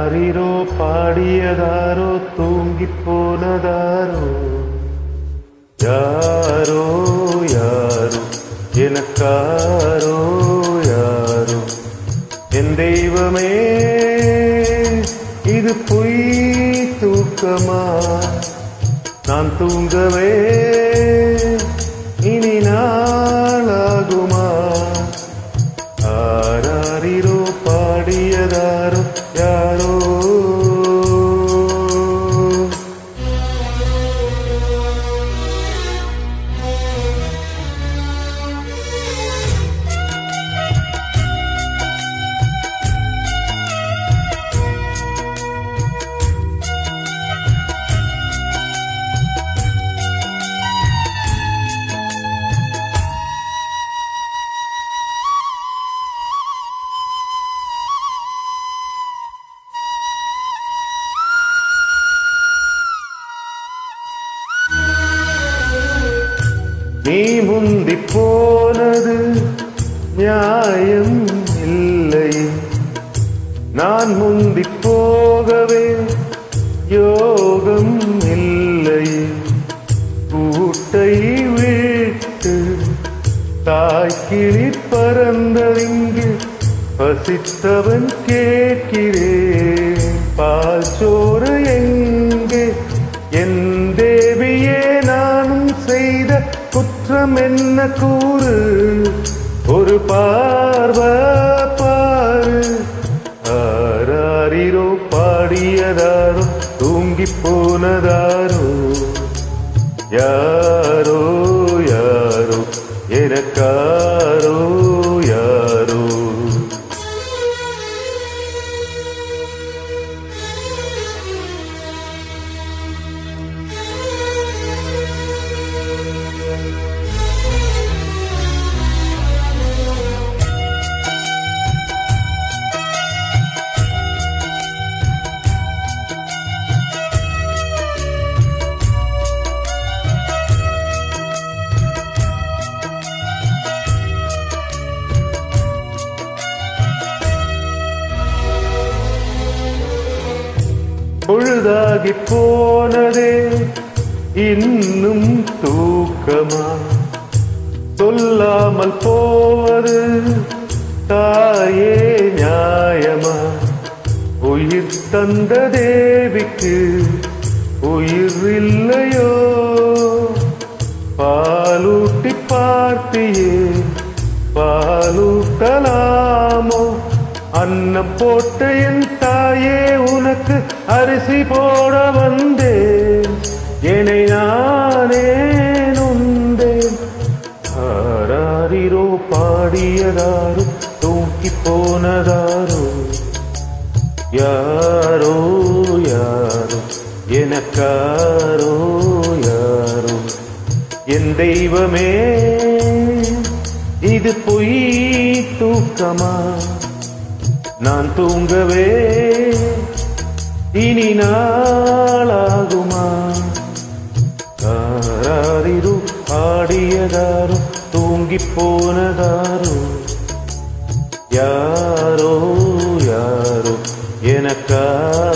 ஆராரிரோ பாடியதாரோ தூங்கி போனதாரோ யாரோ யாரோ எனக்காரோ யாரோ என் தெய்வமே இது பொய் தூக்கமா நான் தூங்கவே இனி நாளாகுமா ஆராரிரோ பாடியதாரோ யாரோ நீ முந்தி போனது நியாயம் இல்லை நான் முந்தி போகவே யோகம் இல்லை கூட்டை விட்டு தாய்க்கிளி பறந்தறிங்கு பசித்தவன் கேட்கிறேன் பால் சோறு எங்கே என் தேவியே நானும் செய்த குற்றம் என்ன கூறு ஒரு பார்வை பாரு ஆராரிரோ பாடியதாரோ தூங்கி போனதாரோ யாரோ யாரோ எனக்காரோ யாரோ பொழுதாகி போனதே இன்னும் தூக்கமா சொல்லாமல் போவது தாயே நியாயமா உயிர் தந்த தேவிக்கு உயிர் இல்லையோ பாலூட்டி பார்த்தியே பாலூட்டலாமோ அன்னம் போட்ட என் தாயே உனக்கு அரிசி போட வந்தேன் என்னை நானே நொந்தேன் ஆராரிரோ பாடியதாரோ தூக்கி போனதாரோ யாரோ யாரோ எனக்காரோ யாரோ என் தெய்வமே இது பொய் தூக்கமா நான் தூங்கவே இனி நாளாகுமா ஆராரிரு ஆடியதாரோ தூங்கி போனதாரோ யாரோ யாரோ எனக்கா